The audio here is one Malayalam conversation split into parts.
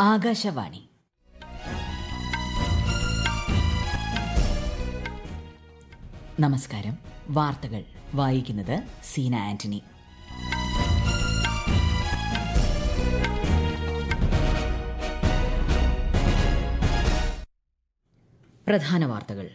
ആകാശവാണി നമസ്കാരം വാർത്തകൾ വായിക്കുന്നത് സീന ആന്റണി പ്രധാന വാർത്തകൾ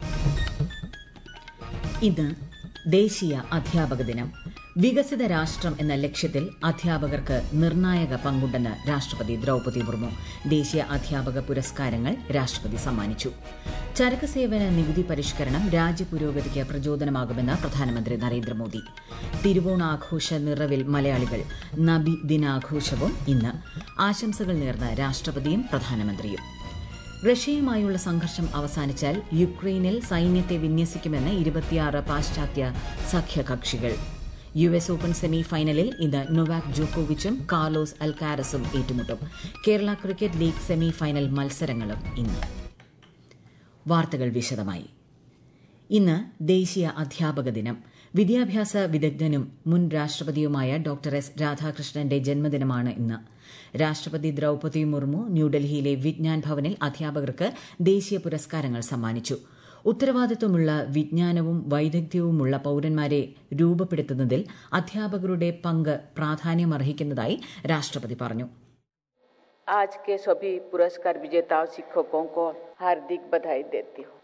ഇന്ന് ദേശീയ അധ്യാപക ദിനം വികസിത രാഷ്ട്രം എന്ന ലക്ഷ്യത്തിൽ അധ്യാപകർക്ക് നിർണായക പങ്കുണ്ടെന്ന് രാഷ്ട്രപതി ദ്രൌപതി മുർമു ദേശീയ അധ്യാപക പുരസ്കാരങ്ങൾ രാഷ്ട്രപതി സമ്മാനിച്ചു ചരക്ക് സേവന നികുതി പരിഷ്കരണം രാജ്യപുരോഗതിക്ക് പ്രചോദനമാകുമെന്ന് പ്രധാനമന്ത്രി നരേന്ദ്രമോദി തിരുവോണാഘോഷ നിറവിൽ മലയാളികൾ നബി ദിനാഘോഷവും ഇന്ന് ആശംസകൾ നേർന്ന രാഷ്ട്രപതിയും പ്രധാനമന്ത്രിയും റഷ്യയുമായുള്ള സംഘർഷം അവസാനിച്ചാൽ യുക്രൈനിൽ സൈന്യത്തെ വിന്യസിക്കുമെന്ന് ഇരുപത്തിയാറ് പാശ്ചാത്യ സഖ്യകക്ഷികൾ യു എസ് ഓപ്പൺ സെമി ഫൈനലിൽ ഇന്ന് നൊവാക് ജോക്കോവിച്ചും കാർലോസ് അൽക്കാരസും ഏറ്റുമുട്ടും Kerala cricket league semifinal മത്സരങ്ങളും ഇന്ന് വാർത്തകൾ വിശദമായി ഇന്ന് ദേശീയ അധ്യാപക ദിനം വിദ്യാഭ്യാസ വിദഗ്ധനും മുൻ രാഷ്ട്രപതിയുമായ ഡോക്ടർ എസ് രാധാകൃഷ്ണന്റെ ജന്മദിനമാണ് ഇന്ന് രാഷ്ട്രപതി ദ്രൌപതി മുർമു ന്യൂഡൽഹിയിലെ വിജ്ഞാൻ ഭവനിൽ അധ്യാപകർക്ക് ദേശീയ പുരസ്കാരങ്ങൾ സമ്മാനിച്ചു ഉത്തരവാദിത്വമുള്ള വിജ്ഞാനവും വൈദഗ്ധ്യവുമുള്ള പൌരന്മാരെ രൂപപ്പെടുത്തുന്നതിൽ അധ്യാപകരുടെ പങ്ക് പ്രാധാന്യമർഹിക്കുന്നതായി രാഷ്ട്രപതി പറഞ്ഞു आज के सभी पुरस्कार विजेताओं शिक्षकों को हार्दिक बधाई देती हूँ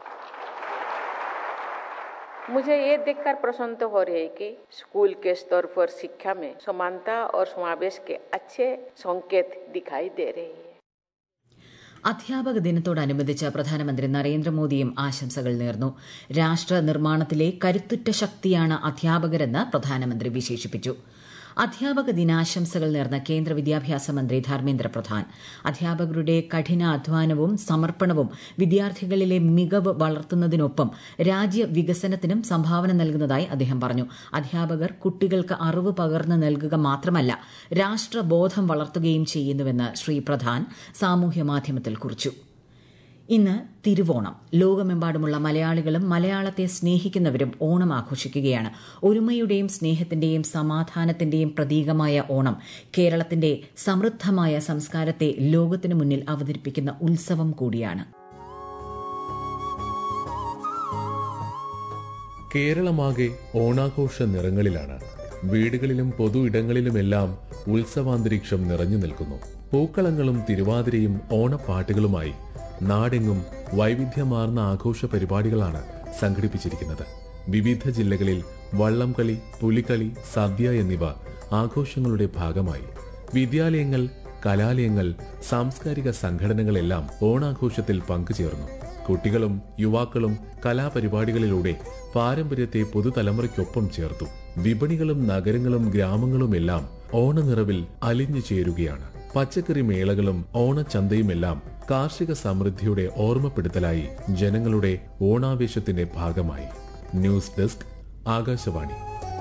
मुझे ये देखकर प्रसन्नता हो रही है कि स्कूल के स्तर पर शिक्षा में समानता और समावेश के अच्छे संकेत दिखाई दे रही है അധ്യാപക ദിനത്തോടനുബന്ധിച്ച് പ്രധാനമന്ത്രി നരേന്ദ്രമോദിയും ആശംസകൾ നേർന്നു രാഷ്ട്ര നിർമ്മാണത്തിലെ കരുത്തുറ്റ ശക്തിയാണ് അധ്യാപകരെന്ന് പ്രധാനമന്ത്രി വിശേഷിപ്പിച്ചു അധ്യാപക ദിനാശംസകൾ നേർന്ന കേന്ദ്ര വിദ്യാഭ്യാസ മന്ത്രി ധർമ്മേന്ദ്ര പ്രധാൻ അധ്യാപകരുടെ കഠിനാധ്വാനവും സമർപ്പണവും വിദ്യാർത്ഥികളിലെ മികവ് വളർത്തുന്നതിനൊപ്പം രാജ്യ വികസനത്തിനും സംഭാവന നൽകുന്നതായി അദ്ദേഹം പറഞ്ഞു അധ്യാപകർ കുട്ടികൾക്ക് അറിവ് പകർന്നു നൽകുക മാത്രമല്ല രാഷ്ട്രബോധം വളർത്തുകയും ചെയ്യുന്നുവെന്ന് ശ്രീ പ്രധാൻ സാമൂഹ്യ മാധ്യമത്തിൽ കുറിച്ചു ഇന്ന് തിരുവോണം ലോകമെമ്പാടുമുള്ള മലയാളികളും മലയാളത്തെ സ്നേഹിക്കുന്നവരും ഓണം ആഘോഷിക്കുകയാണ് ഒരുമയുടെയും സ്നേഹത്തിന്റെയും സമാധാനത്തിന്റെയും പ്രതീകമായ ഓണം കേരളത്തിന്റെ സമൃദ്ധമായ സംസ്കാരത്തെ ലോകത്തിനു മുന്നിൽ അവതരിപ്പിക്കുന്ന ഉത്സവം കൂടിയാണ് കേരളമാകെ ഓണാഘോഷ നിറങ്ങളിലാണ് വീടുകളിലും പൊതു ഇടങ്ങളിലുമെല്ലാം ഉത്സവാന്തരീക്ഷം നിറഞ്ഞു നിൽക്കുന്നു പൂക്കളങ്ങളും തിരുവാതിരയും ഓണപ്പാട്ടുകളുമായി നാടെങ്ങും വൈവിധ്യമാർന്ന ആഘോഷ പരിപാടികളാണ് സംഘടിപ്പിച്ചിരിക്കുന്നത് വിവിധ ജില്ലകളിൽ വള്ളംകളി പുലികളി സദ്യ എന്നിവ ആഘോഷങ്ങളുടെ ഭാഗമായി വിദ്യാലയങ്ങൾ കലാലയങ്ങൾ സാംസ്കാരിക സംഘടനകളെല്ലാം ഓണാഘോഷത്തിൽ പങ്കുചേർന്നു കുട്ടികളും യുവാക്കളും കലാപരിപാടികളിലൂടെ പാരമ്പര്യത്തെ പുതുതലമുറയ്ക്കൊപ്പം ചേർത്തു വിപണികളും നഗരങ്ങളും ഗ്രാമങ്ങളുമെല്ലാം ഓണനിറവിൽ അലിഞ്ഞു ചേരുകയാണ് പച്ചക്കറി മേളകളും ഓണച്ചന്തയുമെല്ലാം കാർഷിക സമൃദ്ധിയുടെ ഓർമ്മപ്പെടുത്തലായി ജനങ്ങളുടെ ഓണാവേശത്തിന്റെ ഭാഗമായി ന്യൂസ് ഡെസ്ക് ആകാശവാണി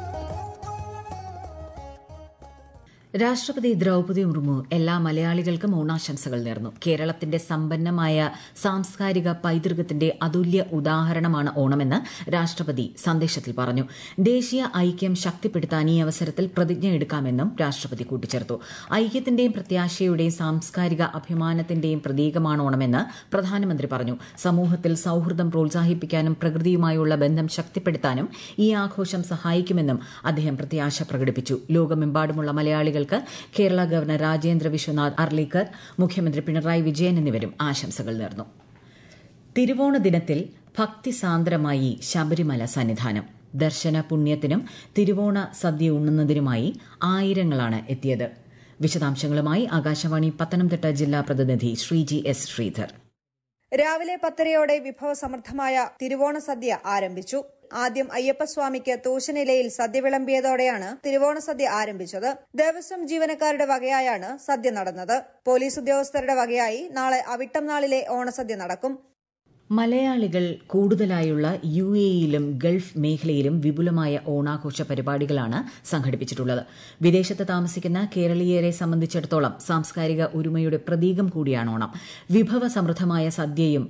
രാഷ്ട്രപതി ദ്രൌപതി മുർമു എല്ലാ മലയാളികൾക്കും ഓണാശംസകൾ നേർന്നു കേരളത്തിന്റെ സമ്പന്നമായ സാംസ്കാരിക പൈതൃകത്തിന്റെ അതുല്യ ഉദാഹരണമാണ് ഓണമെന്ന് രാഷ്ട്രപതി സന്ദേശത്തിൽ പറഞ്ഞു ദേശീയ ഐക്യം ശക്തിപ്പെടുത്താൻ ഈ അവസരത്തിൽ പ്രതിജ്ഞ എടുക്കാമെന്നും രാഷ്ട്രപതി കൂട്ടിച്ചേർത്തു ഐക്യത്തിന്റെയും പ്രത്യാശയുടെയും സാംസ്കാരിക അഭിമാനത്തിന്റെയും പ്രതീകമാണ് ഓണമെന്ന് പ്രധാനമന്ത്രി പറഞ്ഞു സമൂഹത്തിൽ സൌഹൃദം പ്രോത്സാഹിപ്പിക്കാനും പ്രകൃതിയുമായുള്ള ബന്ധം ശക്തിപ്പെടുത്താനും ഈ ആഘോഷം സഹായിക്കുമെന്നും അദ്ദേഹം പ്രത്യാശ പ്രകടിപ്പിച്ചു ലോകമെമ്പാടുമുള്ള മലയാളികൾ മലയാളികൾക്ക് കേരള ഗവർണർ രാജേന്ദ്ര വിശ്വനാഥ് അർലിക്കർ മുഖ്യമന്ത്രി പിണറായി വിജയൻ എന്നിവരും ആശംസകൾ നേർന്നു തിരുവോണ ദിനത്തിൽ ഭക്തിസാന്ദ്രമായി ശബരിമല സന്നിധാനം ദർശന പുണ്യത്തിനും തിരുവോണ സദ്യ ഉണ്ണുന്നതിനുമായി ആയിരങ്ങളാണ് എത്തിയത് വിശദാംശങ്ങളുമായി ആകാശവാണി പത്തനംതിട്ട ജില്ലാ പ്രതിനിധി ശ്രീജി എസ് ശ്രീധർ രാവിലെ പത്തരയോടെ വിഭവസമൃദ്ധമായ തിരുവോണ സദ്യ ആരംഭിച്ചു ആദ്യം അയ്യപ്പസ്വാമിക്ക് തൂശനിലയിൽ സദ്യ വിളമ്പിയതോടെയാണ് തിരുവോണ സദ്യ ആരംഭിച്ചത് ദേവസ്വം ജീവനക്കാരുടെ വകയായാണ് സദ്യ നടന്നത് പോലീസ് ഉദ്യോഗസ്ഥരുടെ വകയായി നാളെ അവിട്ടം നാളിലെ ഓണസദ്യ നടക്കും മലയാളികൾ കൂടുതലായുള്ള യു എയിലും ഗൾഫ് മേഖലയിലും വിപുലമായ ഓണാഘോഷ പരിപാടികളാണ് സംഘടിപ്പിച്ചിട്ടുള്ളത് വിദേശത്ത് താമസിക്കുന്ന കേരളീയരെ സംബന്ധിച്ചിടത്തോളം സാംസ്കാരിക ഒരുമയുടെ പ്രതീകം കൂടിയാണ് ഓണം വിഭവ സമൃദ്ധമായ സദ്യയും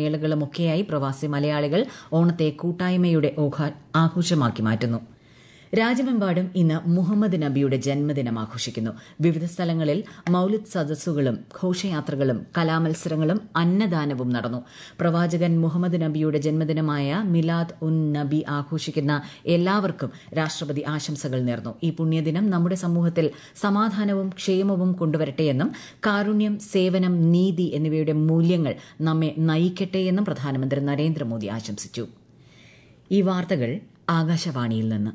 പായസമേളകളുമൊക്കെയായി പ്രവാസി മലയാളികൾ ഓണത്തെ കൂട്ടായ്മയുടെ ആഘോഷമാക്കി മാറ്റുന്നു രാജ്യമെമ്പാടും ഇന്ന് മുഹമ്മദ് നബിയുടെ ജന്മദിനം ആഘോഷിക്കുന്നു വിവിധ സ്ഥലങ്ങളിൽ മൌലിദ് സദസ്സുകളും ഘോഷയാത്രകളും കലാമത്സരങ്ങളും അന്നദാനവും നടന്നു പ്രവാചകൻ മുഹമ്മദ് നബിയുടെ ജന്മദിനമായ മിലാദ് ഉൻ നബി ആഘോഷിക്കുന്ന എല്ലാവർക്കും രാഷ്ട്രപതി ആശംസകൾ നേർന്നു ഈ പുണ്യദിനം നമ്മുടെ സമൂഹത്തിൽ സമാധാനവും ക്ഷേമവും കൊണ്ടുവരട്ടെയെന്നും കാരുണ്യം സേവനം നീതി എന്നിവയുടെ മൂല്യങ്ങൾ നമ്മെ നയിക്കട്ടെയെന്നും പ്രധാനമന്ത്രി നരേന്ദ്രമോദി ആശംസിച്ചു ഈ വാർത്തകൾ ആകാശവാണിയിൽ നിന്ന്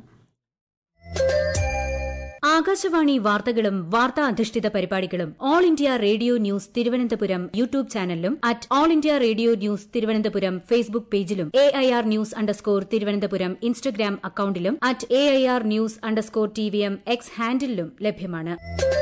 ആകാശവാണി വാർത്തകളും വാർത്താ അധിഷ്ഠിത പരിപാടികളും All India Radio news Thiruvananthapuram YouTube ചാനലിലും at All India Radio news Thiruvananthapuram Facebook പേജിലും A I R news underscore Thiruvananthapuram Instagram അക്കൌണ്ടിലും at A I R news underscore T V M X ഹാൻഡിലും ലഭ്യമാണ്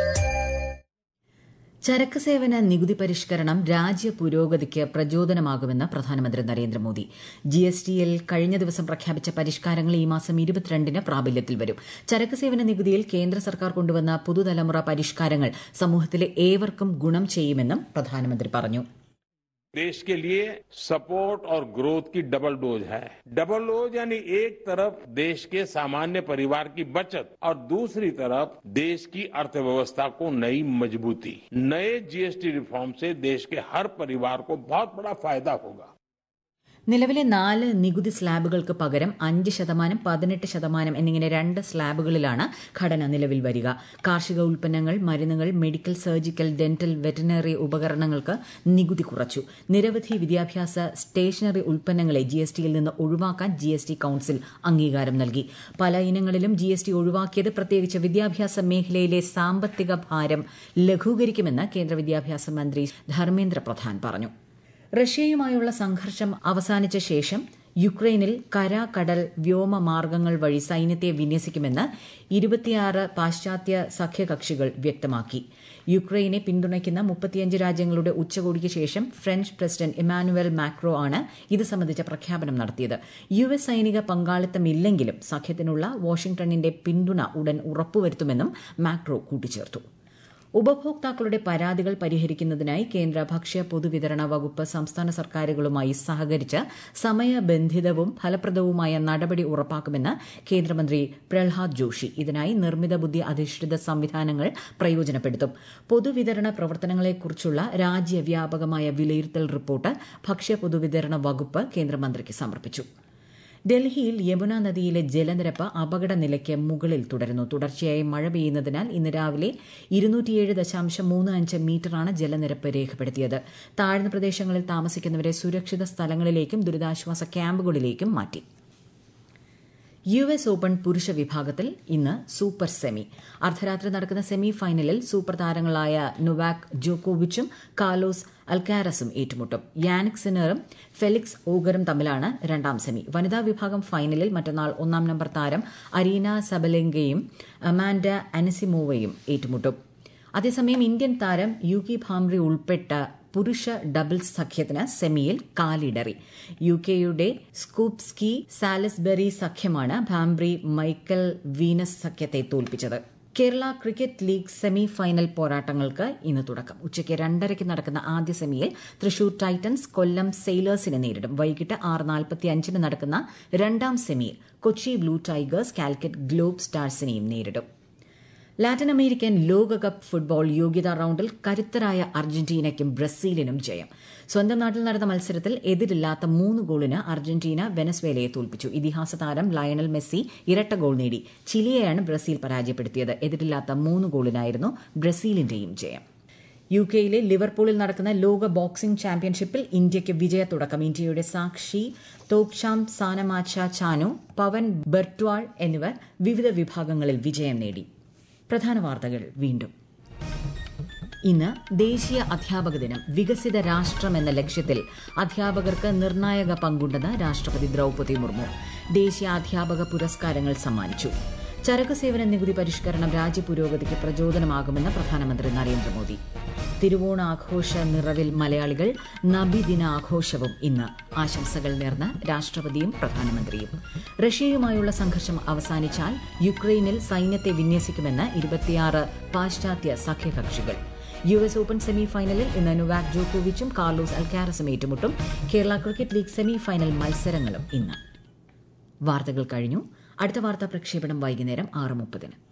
ചരക്ക് സേവന നികുതി പരിഷ്കരണം രാജ്യ പുരോഗതിക്ക് പ്രചോദനമാകുമെന്ന് പ്രധാനമന്ത്രി നരേന്ദ്രമോദി ജി എസ് ടിയിൽ കഴിഞ്ഞ ദിവസം പ്രഖ്യാപിച്ച പരിഷ്കാരങ്ങൾ ഈ മാസം ഇരുപത്തിരണ്ടിന് പ്രാബല്യത്തിൽ വരും ചരക്ക് സേവന നികുതിയിൽ കേന്ദ്ര സർക്കാർ കൊണ്ടുവന്ന പുതുതലമുറ പരിഷ്കാരങ്ങൾ സമൂഹത്തിലെ ഏവർക്കും ഗുണം ചെയ്യുമെന്നും പ്രധാനമന്ത്രി പറഞ്ഞു देश के लिए सपोर्ट और ग्रोथ की डबल डोज है डबल डोज यानी एक तरफ देश के सामान्य परिवार की बचत और दूसरी तरफ देश की अर्थव्यवस्था को नई मजबूती नए जीएसटी रिफॉर्म से देश के हर परिवार को बहुत बड़ा फायदा होगा നിലവിലെ നാല് നികുതി സ്ലാബുകൾക്ക് പകരം അഞ്ച് ശതമാനം പതിനെട്ട് ശതമാനം എന്നിങ്ങനെ രണ്ട് സ്ലാബുകളിലാണ് ഘടന നിലവിൽ വരിക കാർഷിക ഉൽപ്പന്നങ്ങൾ മരുന്നുകൾ മെഡിക്കൽ സർജിക്കൽ ഡെന്റൽ വെറ്ററിനറി ഉപകരണങ്ങൾക്ക് നികുതി കുറച്ചു നിരവധി വിദ്യാഭ്യാസ സ്റ്റേഷനറി ഉൽപ്പന്നങ്ങളെ ജിഎസ്ടിയിൽ നിന്ന് ഒഴിവാക്കാൻ ജിഎസ്ടി കൌൺസിൽ അംഗീകാരം നൽകി പല ഇനങ്ങളിലും ജിഎസ്ടി ഒഴിവാക്കിയത് പ്രത്യേകിച്ച് വിദ്യാഭ്യാസ മേഖലയിലെ സാമ്പത്തിക ഭാരം ലഘൂകരിക്കുമെന്ന് കേന്ദ്ര വിദ്യാഭ്യാസ മന്ത്രി ധർമ്മേന്ദ്ര പ്രധാൻ പറഞ്ഞു റഷ്യയുമായുള്ള സംഘർഷം അവസാനിച്ച ശേഷം യുക്രൈനിൽ കര കടൽ വ്യോമ മാർഗങ്ങൾ വഴി സൈന്യത്തെ വിന്യസിക്കുമെന്ന് ഇരുപത്തിയാറ് പാശ്ചാത്യ സഖ്യകക്ഷികൾ വ്യക്തമാക്കി യുക്രൈനെ പിന്തുണയ്ക്കുന്ന മുപ്പത്തിയഞ്ച് രാജ്യങ്ങളുടെ ഉച്ചകോടിക്ക് ശേഷം ഫ്രഞ്ച് പ്രസിഡന്റ് ഇമാനുവൽ മാക്രോ ആണ് ഇത് സംബന്ധിച്ച പ്രഖ്യാപനം നടത്തിയത് യു എസ് സൈനിക പങ്കാളിത്തമില്ലെങ്കിലും സഖ്യത്തിനുള്ള വാഷിംഗ്ടണിന്റെ പിന്തുണ ഉടൻ ഉറപ്പുവരുത്തുമെന്നും മാക്രോ കൂട്ടിച്ചേർത്തു ഉപഭോക്താക്കളുടെ പരാതികൾ പരിഹരിക്കുന്നതിനായി കേന്ദ്ര ഭക്ഷ്യ പൊതുവിതരണ വകുപ്പ് സംസ്ഥാന സർക്കാരുകളുമായി സഹകരിച്ച് സമയബന്ധിതവും ഫലപ്രദവുമായ നടപടി ഉറപ്പാക്കുമെന്ന് കേന്ദ്രമന്ത്രി പ്രഹ്ലാദ് ജോഷി ഇതിനായി നിർമ്മിത ബുദ്ധി അധിഷ്ഠിത സംവിധാനങ്ങൾ പ്രയോജനപ്പെടുത്തും പൊതുവിതരണ പ്രവർത്തനങ്ങളെക്കുറിച്ചുള്ള രാജ്യവ്യാപകമായ വിലയിരുത്തൽ റിപ്പോർട്ട് ഭക്ഷ്യ പൊതുവിതരണ വകുപ്പ് കേന്ദ്രമന്ത്രിക്ക് സമർപ്പിച്ചു ഡൽഹിയിൽ യമുന നദിയിലെ ജലനിരപ്പ് അപകട നിലയ്ക്ക് മുകളിൽ തുടരുന്നു തുടർച്ചയായി മഴ പെയ്യുന്നതിനാൽ ഇന്ന് രാവിലെ ഇരുന്നൂറ്റിയേഴ് ദശാംശം മൂന്ന് അഞ്ച് മീറ്ററാണ് ജലനിരപ്പ് രേഖപ്പെടുത്തിയത് താഴ്ന്ന പ്രദേശങ്ങളിൽ താമസിക്കുന്നവരെ സുരക്ഷിത സ്ഥലങ്ങളിലേക്കും ദുരിതാശ്വാസ ക്യാമ്പുകളിലേക്കും മാറ്റി യു എസ് ഓപ്പൺ പുരുഷ വിഭാഗത്തിൽ ഇന്ന് സൂപ്പർ സെമി അർദ്ധരാത്രി നടക്കുന്ന സെമി ഫൈനലിൽ സൂപ്പർ താരങ്ങളായ നൊവാക് ജോക്കോവിച്ചും കാലോസ് അൽക്കാരസും ഏറ്റുമുട്ടും യാനിക് സിനറും ഫെലിക്സ് ഓഗറും തമ്മിലാണ് രണ്ടാം സെമി വനിതാ വിഭാഗം ഫൈനലിൽ മറ്റന്നാൾ ഒന്നാം നമ്പർ താരം അരീന സബലെങ്കയും അമാൻഡ അനസിമോവയും ഏറ്റുമുട്ടും അതേസമയം ഇന്ത്യൻ താരം യുകി ഭാംറി ഉൾപ്പെട്ട പുരുഷ ഡബിൾസ് സഖ്യത്തിന് സെമിയിൽ കാലിടറി യു കെയുടെ സ്കൂപ്സ്കി സാലിസ്ബറി സഖ്യമാണ് ഭാംബ്രി മൈക്കൽ വീനസ് സഖ്യത്തെ തോൽപ്പിച്ചത് Kerala cricket league semifinal പോരാട്ടങ്ങൾക്ക് ഇന്ന് തുടക്കം ഉച്ചയ്ക്ക് രണ്ടരയ്ക്ക് നടക്കുന്ന ആദ്യ സെമിയിൽ തൃശൂർ ടൈറ്റൻസ് കൊല്ലം സെയിലേഴ്സിനെ നേരിടും വൈകിട്ട് ആറ് നാൽപ്പത്തിയഞ്ചിന് നടക്കുന്ന രണ്ടാം സെമിയിൽ Kochi Blue Tigers Calicut Globe സ്റ്റാർസിനെയും നേരിടും ലാറ്റിൻ അമേരിക്കൻ ലോകകപ്പ് ഫുട്ബോൾ യോഗ്യതാ റൌണ്ടിൽ കരുത്തരായ അർജന്റീനയ്ക്കും ബ്രസീലിനും ജയം സ്വന്തം നാട്ടിൽ നടന്ന മത്സരത്തിൽ എതിരില്ലാത്ത മൂന്ന് ഗോളിന് അർജന്റീന വെനസ്വേലയെ തോൽപ്പിച്ചു ഇതിഹാസ താരം ലയണൽ മെസ്സി ഇരട്ട ഗോൾ നേടി ചിലിയെയാണ് ബ്രസീൽ പരാജയപ്പെടുത്തിയത് എതിരില്ലാത്ത മൂന്ന് ഗോളിനായിരുന്നു ബ്രസീലിന്റെയും ജയം യു കെയിലെ ലിവർപൂളിൽ നടക്കുന്ന ലോക ബോക്സിംഗ് ചാമ്പ്യൻഷിപ്പിൽ ഇന്ത്യയ്ക്ക് വിജയത്തുടക്കം ഇന്ത്യയുടെ സാക്ഷി തോക്ഷാം സാനമാച്ച ചാനു പവൻ ബെർട്വാൾ എന്നിവർ വിവിധ വിഭാഗങ്ങളിൽ വിജയം നേടി പ്രധാന വാർത്തകൾ വീണ്ടും ഇന്ന് ദേശീയ അധ്യാപക ദിനം വികസിത രാഷ്ട്രം എന്ന ലക്ഷ്യത്തിൽ അധ്യാപകർക്ക് നിർണായക പങ്കുണ്ടെന്ന് രാഷ്ട്രപതി ദ്രൌപതി മുർമു ദേശീയ അധ്യാപക പുരസ്കാരങ്ങൾ സമ്മാനിച്ചു ചരക്ക് സേവന നികുതി പരിഷ്കരണം രാജ്യപുരോഗതിക്ക് പ്രചോദനമാകുമെന്ന് പ്രധാനമന്ത്രി നരേന്ദ്രമോദി തിരുവോണ ആഘോഷ നിറവിൽ മലയാളികൾ നബിദിന ആഘോഷവും ഇന്ന് ആശംസകൾ നേർന്ന് രാഷ്ട്രപതിയും പ്രധാനമന്ത്രിയും റഷ്യയുമായുള്ള സംഘർഷം അവസാനിച്ചാൽ യുക്രൈനിൽ സൈന്യത്തെ വിന്യസിക്കുമെന്ന് ഇരുപത്തിയാറ് പാശ്ചാത്യ സഖ്യകക്ഷികൾ യു എസ് ഓപ്പൺ സെമി ഫൈനലിൽ ഇന്ന് നൊവാക് ജോക്കോവിച്ചും കാർലോസ് അൽക്കാരസും ഏറ്റുമുട്ടും Kerala cricket league semifinal മത്സരങ്ങളും ഇന്ന് വാർത്തകൾ കഴിഞ്ഞു അടുത്ത വാർത്താ പ്രക്ഷേപണം വൈകുന്നേരം ആറ് മുപ്പതിന്